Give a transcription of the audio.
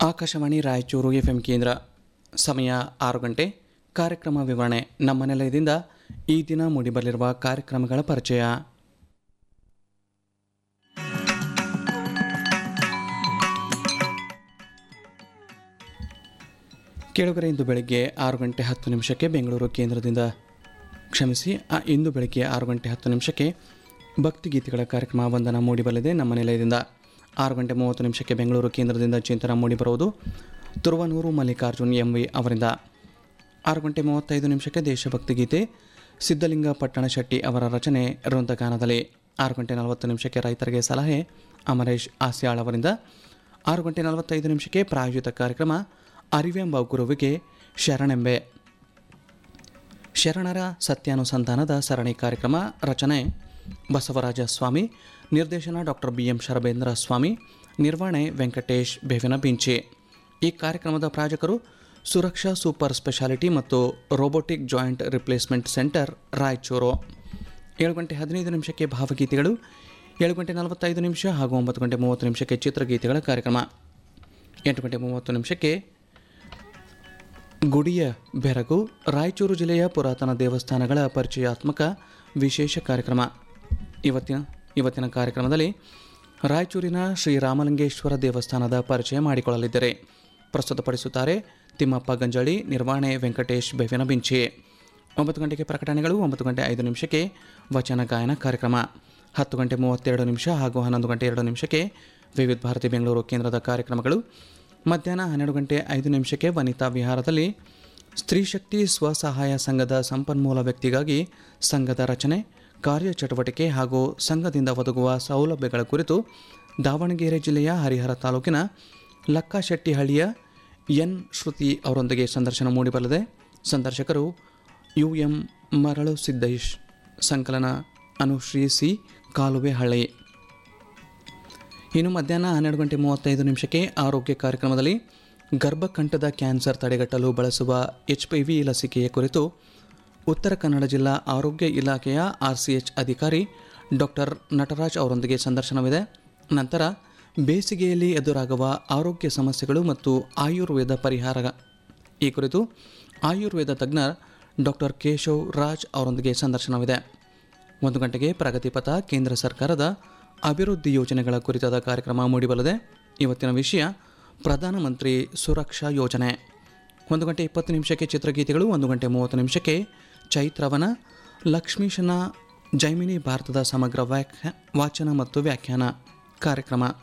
Akashvani Raichur F M ಕೇಂದ್ರ ಸಮಯ ಆರು ಗಂಟೆ ಕಾರ್ಯಕ್ರಮ ವಿವರಣೆ ನಮ್ಮ ನಿಲಯದಿಂದ ಈ ದಿನ ಮೂಡಿಬರಲಿರುವ ಕಾರ್ಯಕ್ರಮಗಳ ಪರಿಚಯ ಕೇಳುಗರೆ ಇಂದು ಬೆಳಗ್ಗೆ ಆರು ಗಂಟೆ ಹತ್ತು ನಿಮಿಷಕ್ಕೆ ಬೆಂಗಳೂರು ಕೇಂದ್ರದಿಂದ ಕ್ಷಮಿಸಿ ಆ, ಇಂದು ಬೆಳಗ್ಗೆ ಆರು ಗಂಟೆ ಹತ್ತು ನಿಮಿಷಕ್ಕೆ ಭಕ್ತಿಗೀತೆಗಳ ಕಾರ್ಯಕ್ರಮ ವಂದನ ಮೂಡಿಬರಲಿದೆ ನಮ್ಮ ನಿಲಯದಿಂದ ಆರು ಗಂಟೆ ಮೂವತ್ತು ನಿಮಿಷಕ್ಕೆ ಬೆಂಗಳೂರು ಕೇಂದ್ರದಿಂದ ಚಿಂತನ ಮೂಡಿಬರುವುದು ತುರುವನೂರು ಮಲ್ಲಿಕಾರ್ಜುನ್ ಎಂ ವಿ ಅವರಿಂದ ಆರು ಗಂಟೆ ಮೂವತ್ತೈದು ನಿಮಿಷಕ್ಕೆ ದೇಶಭಕ್ತಿ ಗೀತೆ ಸಿದ್ಧಲಿಂಗ ಪಟ್ಟಣ ಶೆಟ್ಟಿ ಅವರ ರಚನೆ ವೃಂದಗಾನದಲ್ಲಿ ಆರು ಗಂಟೆ ನಲವತ್ತು ನಿಮಿಷಕ್ಕೆ ರೈತರಿಗೆ ಸಲಹೆ ಅಮರೇಶ್ ಆಸ್ಯಾಳ್ ಅವರಿಂದ ಆರು ಗಂಟೆ ನಲವತ್ತೈದು ನಿಮಿಷಕ್ಕೆ ಪ್ರಾಯೋಜಿತ ಕಾರ್ಯಕ್ರಮ ಅರಿವೆಂಬ ಗುರುವಿಗೆ ಶರಣೆಂಬೆ ಶರಣರ ಸತ್ಯಾನುಸಂಧಾನದ ಸರಣಿ ಕಾರ್ಯಕ್ರಮ ರಚನೆ ಬಸವರಾಜ ಸ್ವಾಮಿ ನಿರ್ದೇಶನ doctor B M Sharabendra Swamy ನಿರ್ವಹಣೆ ವೆಂಕಟೇಶ್ ಬೇವಿನ ಬಿಂಚಿ ಈ ಕಾರ್ಯಕ್ರಮದ ಪ್ರಾಯೋಜಕರು ಸುರಕ್ಷಾ ಸೂಪರ್ ಸ್ಪೆಷಾಲಿಟಿ ಮತ್ತು robotic joint replacement centre Raichur ಏಳು ಗಂಟೆ ಹದಿನೈದು ನಿಮಿಷಕ್ಕೆ ಭಾವಗೀತೆಗಳು ಏಳು ಗಂಟೆ ನಲವತ್ತೈದು ನಿಮಿಷ ಹಾಗೂ ಒಂಬತ್ತು ಗಂಟೆ ಮೂವತ್ತು ನಿಮಿಷಕ್ಕೆ ಚಿತ್ರಗೀತೆಗಳ ಕಾರ್ಯಕ್ರಮ ಎಂಟು ಗಂಟೆ ಮೂವತ್ತು ನಿಮಿಷಕ್ಕೆ ಗುಡಿಯ ಬೆರಗು ರಾಯಚೂರು ಜಿಲ್ಲೆಯ ಪುರಾತನ ದೇವಸ್ಥಾನಗಳ ಪರಿಚಯಾತ್ಮಕ ವಿಶೇಷ ಕಾರ್ಯಕ್ರಮ ಇವತ್ತಿನ ಇವತ್ತಿನ ಕಾರ್ಯಕ್ರಮದಲ್ಲಿ ರಾಯಚೂರಿನ ಶ್ರೀರಾಮಲಿಂಗೇಶ್ವರ ದೇವಸ್ಥಾನದ ಪರಿಚಯ ಮಾಡಿಕೊಳ್ಳಲಿದ್ದಾರೆ ಪ್ರಸ್ತುತಪಡಿಸುತ್ತಾರೆ ತಿಮ್ಮಪ್ಪ ಗಂಜಳಿ ನಿರ್ವಹಣೆ ವೆಂಕಟೇಶ್ ಬೇವಿನ ಬಿಂಚಿ ಒಂಬತ್ತು ಗಂಟೆಗೆ ಪ್ರಕಟಣೆಗಳು ಒಂಬತ್ತು ಗಂಟೆ ಐದು ನಿಮಿಷಕ್ಕೆ ವಚನ ಗಾಯನ ಕಾರ್ಯಕ್ರಮ ಹತ್ತು ಗಂಟೆ ಮೂವತ್ತೆರಡು ನಿಮಿಷ ಹಾಗೂ ಹನ್ನೊಂದು ಗಂಟೆ ಎರಡು ನಿಮಿಷಕ್ಕೆ ವಿವಿಧ ಭಾರತಿ ಬೆಂಗಳೂರು ಕೇಂದ್ರದ ಕಾರ್ಯಕ್ರಮಗಳು ಮಧ್ಯಾಹ್ನ ಹನ್ನೆರಡು ಗಂಟೆ ಐದು ನಿಮಿಷಕ್ಕೆ ವನಿತಾ ವಿಹಾರದಲ್ಲಿ ಸ್ತ್ರೀ ಶಕ್ತಿ ಸ್ವಸಹಾಯ ಸಂಘದ ಸಂಪನ್ಮೂಲ ವ್ಯಕ್ತಿಗಾಗಿ ಸಂಘದ ರಚನೆ ಕಾರ್ಯಚಟುವಟಿಕೆ ಹಾಗೂ ಸಂಘದಿಂದ ಒದಗುವ ಸೌಲಭ್ಯಗಳ ಕುರಿತು ದಾವಣಗೆರೆ ಜಿಲ್ಲೆಯ ಹರಿಹರ ತಾಲೂಕಿನ ಲಕ್ಕಶೆಟ್ಟಿಹಳ್ಳಿಯ ಎನ್ ಶ್ರುತಿ ಅವರೊಂದಿಗೆ ಸಂದರ್ಶನ ಮೂಡಿಬರಲಿದೆ ಸಂದರ್ಶಕರು ಯು ಎಂ ಮರಳು ಸಿದ್ದೇಶ್ ಸಂಕಲನ ಅನುಶ್ರೀ ಸಿ ಕಾಲುವೆ ಹಳ್ಳಿ ಇನ್ನು ಮಧ್ಯಾಹ್ನ ಹನ್ನೆರಡು ಗಂಟೆ ಮೂವತ್ತೈದು ನಿಮಿಷಕ್ಕೆ ಆರೋಗ್ಯ ಕಾರ್ಯಕ್ರಮದಲ್ಲಿ ಗರ್ಭಕಂಠದ ಕ್ಯಾನ್ಸರ್ ತಡೆಗಟ್ಟಲು ಬಳಸುವ ಎಚ್ ಪಿ ವಿ ಲಸಿಕೆಯ ಕುರಿತು ಉತ್ತರ ಕನ್ನಡ ಜಿಲ್ಲಾ ಆರೋಗ್ಯ ಇಲಾಖೆಯ ಆರ್ ಸಿ ಎಚ್ ಅಧಿಕಾರಿ ಡಾಕ್ಟರ್ ನಟರಾಜ್ ಅವರೊಂದಿಗೆ ಸಂದರ್ಶನವಿದೆ ನಂತರ ಬೇಸಿಗೆಯಲ್ಲಿ ಎದುರಾಗುವ ಆರೋಗ್ಯ ಸಮಸ್ಯೆಗಳು ಮತ್ತು ಆಯುರ್ವೇದ ಪರಿಹಾರ ಈ ಕುರಿತು ಆಯುರ್ವೇದ ತಜ್ಞ ಡಾಕ್ಟರ್ ಕೇಶವ್ ರಾಜ್ ಅವರೊಂದಿಗೆ ಸಂದರ್ಶನವಿದೆ ಒಂದು ಗಂಟೆಗೆ ಪ್ರಗತಿಪಥ ಕೇಂದ್ರ ಸರ್ಕಾರದ ಅಭಿವೃದ್ಧಿ ಯೋಜನೆಗಳ ಕುರಿತಾದ ಕಾರ್ಯಕ್ರಮ ಮೂಡಿಬರಲಿದೆ ಇವತ್ತಿನ ವಿಷಯ ಪ್ರಧಾನಮಂತ್ರಿ ಸುರಕ್ಷಾ ಯೋಜನೆ ಒಂದು ಗಂಟೆ ಇಪ್ಪತ್ತು ನಿಮಿಷಕ್ಕೆ ಚಿತ್ರಗೀತೆಗಳು ಒಂದು ಗಂಟೆ ಮೂವತ್ತು ನಿಮಿಷಕ್ಕೆ ಚೈತ್ರವನ ಲಕ್ಷ್ಮೀಶನ ಜೈಮಿನಿ ಭಾರತದ ಸಮಗ್ರ ವ್ಯಾಖ್ಯಾ ವಾಚನ ಮತ್ತು ವ್ಯಾಖ್ಯಾನ ಕಾರ್ಯಕ್ರಮ